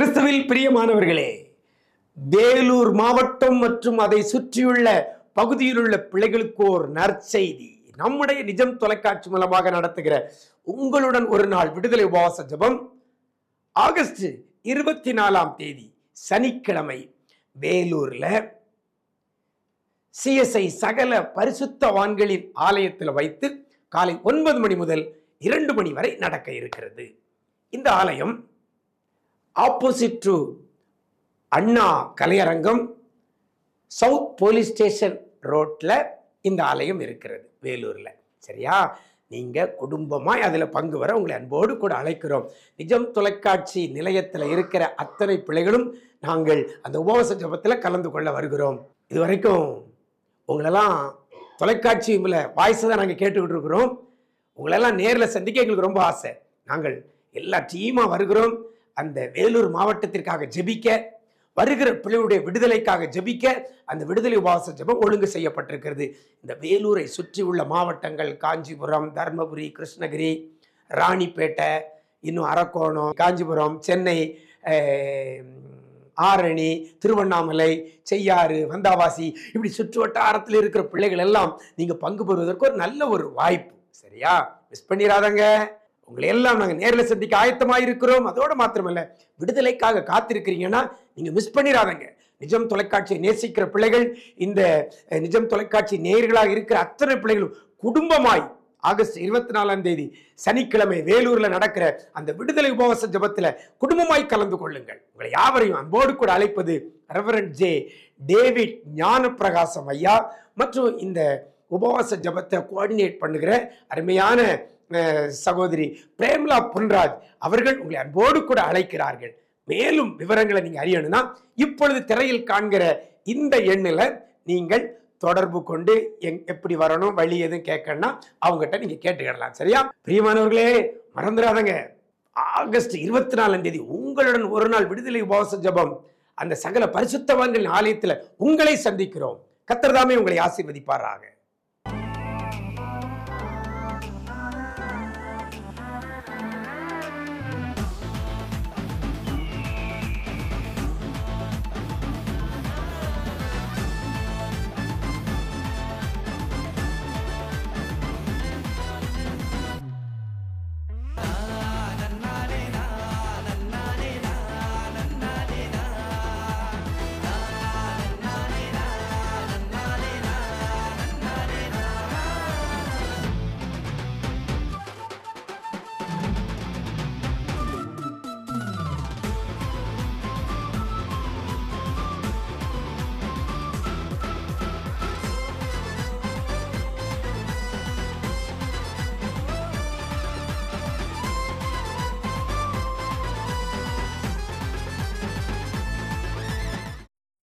கிறிஸ்துவில் பிரியமானவர்களே வேலூர் மாவட்டம் மற்றும் அதை சுற்றியுள்ள பகுதியில் உள்ள பிள்ளைகளுக்கு ஒரு நற்செய்தி நம்முடைய நிஜம் தொலைக்காட்சி மூலமாக நடத்துகிற உங்களுடன் ஒரு நாள் விடுதலை உபவாச ஜெபம் ஆகஸ்ட் இருபத்தி நாலாம் தேதி சனிக்கிழமை வேலூர்ல சிஎஸ்ஐ சகல பரிசுத்தவான்களின் ஆலயத்தில் வைத்து காலை ஒன்பது மணி முதல் இரண்டு மணி வரை நடக்க இருக்கிறது இந்த ஆலயம் opposite to Anna Kalaiyarangam south police station ரோட்ல இந்த ஆலயம் இருக்கிறது வேலூர்ல சரியா நீங்க குடும்பமாய் அதுல பங்கு வர உங்களை அன்போடு கூட அழைக்கிறோம் நிஜம் தொலைக்காட்சி நிலையத்தில் இருக்கிற அத்தனை பிள்ளைகளும் நாங்கள் அந்த உபவாச ஜபத்துல கலந்து கொள்ள வருகிறோம் இது வரைக்கும் உங்களெல்லாம் தொலைக்காட்சியில் வாய்ஸ் தான் நாங்கள் கேட்டுக்கிட்டு இருக்கிறோம் உங்களெல்லாம் நேரில் சந்திக்க எங்களுக்கு ரொம்ப ஆசை நாங்கள் எல்லா டீமாக வருகிறோம் அந்த வேலூர் மாவட்டத்திற்காக ஜெபிக்க வருகிற பிள்ளைகளுடைய விடுதலைக்காக ஜெபிக்க அந்த விடுதலை உபவாச ஜெபம் ஒழுங்கு செய்யப்பட்டிருக்கிறது இந்த வேலூரை சுற்றி உள்ள மாவட்டங்கள் காஞ்சிபுரம் தர்மபுரி கிருஷ்ணகிரி ராணிப்பேட்டை இன்னும் அரக்கோணம் காஞ்சிபுரம் சென்னை அஹ், ஆரணி திருவண்ணாமலை செய்யாறு வந்தாவாசி இப்படி சுற்று வட்டாரத்தில் இருக்கிற பிள்ளைகள் எல்லாம் நீங்க பங்கு பெறுவதற்கு ஒரு நல்ல ஒரு வாய்ப்பு சரியா மிஸ் பண்ணிடாதங்க உங்களை எல்லாம் நாங்கள் நேரில் சந்திக்க ஆயத்தமாக இருக்கிறோம் அதோடு மாத்திரமல்ல விடுதலைக்காக காத்திருக்கிறீங்கன்னா நீங்க மிஸ் பண்ணிடாதங்க நிஜம் தொலைக்காட்சியை நேசிக்கிற பிள்ளைகள் இந்த அஹ், நிஜம் தொலைக்காட்சி நேயர்களாக இருக்கிற அத்தனை பிள்ளைகளும் குடும்பமாய் ஆகஸ்ட் இருபத்தி நாலாம் தேதி சனிக்கிழமை வேலூர்ல நடக்கிற அந்த விடுதலை உபவாச ஜெபத்துல குடும்பமாய் கலந்து கொள்ளுங்கள் உங்களை யாவரையும் அன்போடு கூட அழைப்பது ரெவரண்ட் ஜே டேவிட் ஞான பிரகாசம் ஐயா மற்றும் இந்த உபவாச ஜெபத்தை கோஆர்டினேட் பண்ணுகிற அருமையான அஹ், சகோதரி பிரேம்லா பொன்ராஜ் அவர்கள் உங்களை அன்போடு கூட அழைக்கிறார்கள் மேலும் விவரங்களை நீங்க அறியணும்னா இப்பொழுது திரையில் காண்கிற இந்த எண்ணில் நீங்கள் தொடர்பு கொண்டு எங் எப்படி வரணும் வழி எதுவும் கேட்கணும்னா அவங்ககிட்ட நீங்க கேட்டுக்கிடலாம் சரியா பிரியமானவர்களே மறந்துடாதங்க ஆகஸ்ட் இருபத்தி நாலாம் தேதி உங்களுடன் ஒரு நாள் விடுதலை உபவாச ஜெபம் அந்த சகல பரிசுத்தவான்களின் ஆலயத்தில் உங்களை சந்திக்கிறோம் கத்தர்தாமே உங்களை ஆசீர்வதிப்பாராக